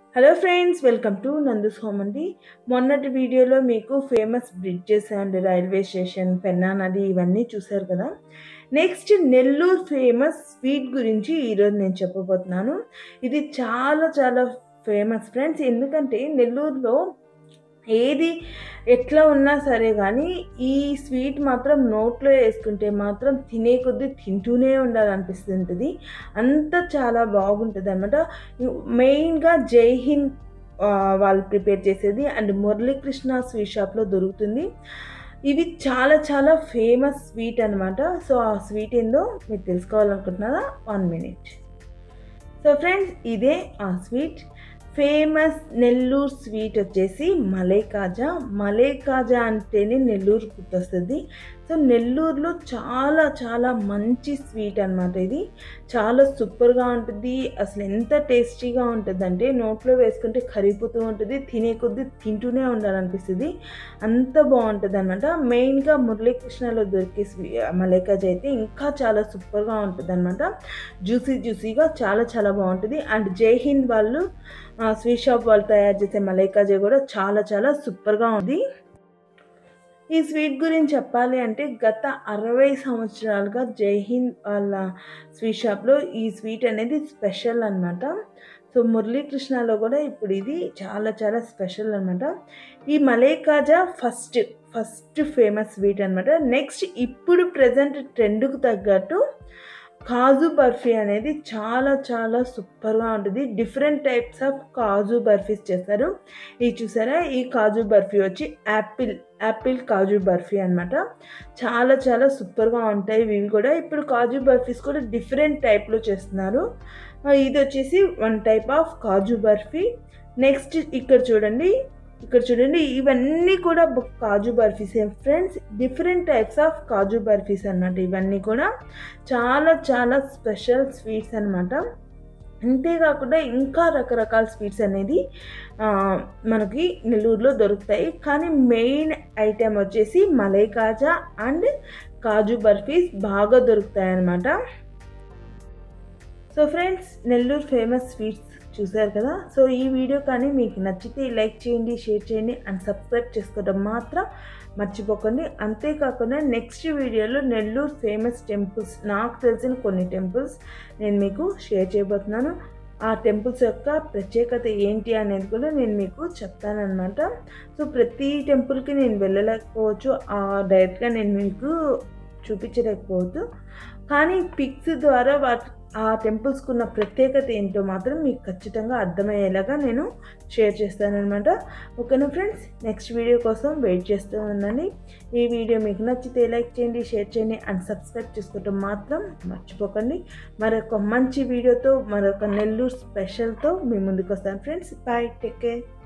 hello friends welcome to Nandus home అండి మొన్నటి వీడియోలో మీకు famous bridges and railway station Penna నది ఇవన్నీ చూశారు కదా నెక్స్ట్ నెల్లూరు ఫేమస్ స్వీట్ గురించి ఈరోజు నేను చెప్పబోతున్నాను ఇది చాలా చాలా ఫేమస్ ఫ్రెండ్స్ ఎందుకంటే నెల్లూరులో ఏది ఎట్లా ఉన్నా సరే కానీ ఈ స్వీట్ మాత్రం నోట్లో వేసుకుంటే మాత్రం తినే కొద్దీ తింటూనే ఉండాలనిపిస్తుంటుంది అంత చాలా బాగుంటుంది అనమాట మెయిన్గా జై హింద్ ఆ, వాళ్ళు ప్రిపేర్ చేసేది అండ్ మురళీకృష్ణ స్వీట్ షాప్లో దొరుకుతుంది ఇవి చాలా చాలా ఫేమస్ స్వీట్ అనమాట సో ఆ స్వీట్ ఏందో మీరు తెలుసుకోవాలనుకుంటున్నారా వన్ మినిట్ సో ఫ్రెండ్స్ ఇదే ఆ స్వీట్ ఫేమస్ నెల్లూరు స్వీట్ వచ్చేసి మలై కాజా మలై కాజా అంటేనే నెల్లూరు గుర్తొస్తుంది సో నెల్లూరులో చాలా చాలా మంచి స్వీట్ అనమాట ఇది చాలా సూపర్గా ఉంటుంది అసలు ఎంత టేస్టీగా ఉంటుంది అంటే నోట్లో వేసుకుంటే కరిగిపోతూ ఉంటుంది తినే కొద్దీ తింటూనే ఉండాలనిపిస్తుంది అంత బాగుంటుంది అనమాట మెయిన్గా మురళీకృష్ణలో దొరికే స్వీ మలై కాజా అయితే ఇంకా చాలా సూపర్గా ఉంటుంది అనమాట జ్యూసీ జ్యూసీగా చాలా చాలా బాగుంటుంది అండ్ జై హింద్ వాళ్ళు ఆ, స్వీట్ షాప్ వాళ్ళు తయారు చేసే మలై కాజా కూడా చాలా చాలా సూపర్గా ఉంది ఈ స్వీట్ గురించి చెప్పాలి అంటే గత అరవై సంవత్సరాలుగా జై హింద్ వాళ్ళ స్వీట్ షాప్లో ఈ స్వీట్ అనేది స్పెషల్ అనమాట సో మురళీకృష్ణలో కూడా ఇప్పుడు ఇది చాలా చాలా స్పెషల్ అనమాట ఈ malai kaja first first famous sweet అనమాట నెక్స్ట్ ఇప్పుడు ప్రజెంట్ ట్రెండ్కు తగ్గట్టు కాజు బర్ఫీ అనేది చాలా చాలా సూపర్గా ఉంటుంది different types of kaju barfis చేస్తారు ఇది చూసారా ఈ కాజు బర్ఫీ వచ్చి యాపిల్ యాపిల్ కాజు బర్ఫీ అనమాట చాలా చాలా సూపర్గా ఉంటాయి ఇవి కూడా ఇప్పుడు కాజు బర్ఫీస్ కూడా డిఫరెంట్ టైప్లో చేస్తున్నారు ఆ, ఇది వచ్చేసి one type of kaju barfi next ఇక్కడ చూడండి ఇక్కడ చూడండి ఇవన్నీ కూడా బ- kaju barfis friends different types of kaju barfis అన్నమాట ఇవన్నీ కూడా చాలా చాలా స్పెషల్ స్వీట్స్ అన్నమాట అంతేకాకుండా ఇంకా రకరకాల స్వీట్స్ అనేది ఆ, మనకి నెల్లూరులో దొరుకుతాయి కానీ మెయిన్ ఐటెం వచ్చేసి మలై కాజా అండ్ కాజు బర్ఫీస్ బాగా దొరుకుతాయి అన్నమాట so friends Nellore famous sweets చూసారు కదా సో ఈ వీడియో కానీ మీకు నచ్చితే లైక్ చేయండి షేర్ చేయండి అండ్ సబ్స్క్రైబ్ చేసుకోవడం మాత్రం మర్చిపోకండి అంతేకాకుండా నెక్స్ట్ వీడియోలో నెల్లూరు ఫేమస్ టెంపుల్స్ నాకు తెలిసిన కొన్ని టెంపుల్స్ నేను మీకు షేర్ చేయబోతున్నాను ఆ టెంపుల్స్ యొక్క ప్రత్యేకత ఏంటి అనేది కూడా నేను మీకు చెప్తానన్నమాట సో ప్రతి టెంపుల్కి నేను వెళ్ళలేకపోవచ్చు ఆ డైరెక్ట్గా నేను మీకు చూపించలేకపోవచ్చు కానీ పిక్స్ ద్వారా వాటి ఆ టెంపుల్స్కి ఉన్న ప్రత్యేకత ఏంటో మాత్రం మీకు ఖచ్చితంగా అర్థమయ్యేలాగా నేను షేర్ చేస్తానన్నమాట ఓకేనా ఫ్రెండ్స్ నెక్స్ట్ వీడియో కోసం వెయిట్ చేస్తూ ఉండండి ఈ వీడియో మీకు నచ్చితే లైక్ చేయండి షేర్ చేయండి అండ్ సబ్స్క్రైబ్ చేసుకోవటం మాత్రం మర్చిపోకండి మరొక మంచి వీడియోతో మరొక నెల్లూరు స్పెషల్తో మీ ముందుకు వస్తాను ఫ్రెండ్స్ బాయ్ టేక్ కేర్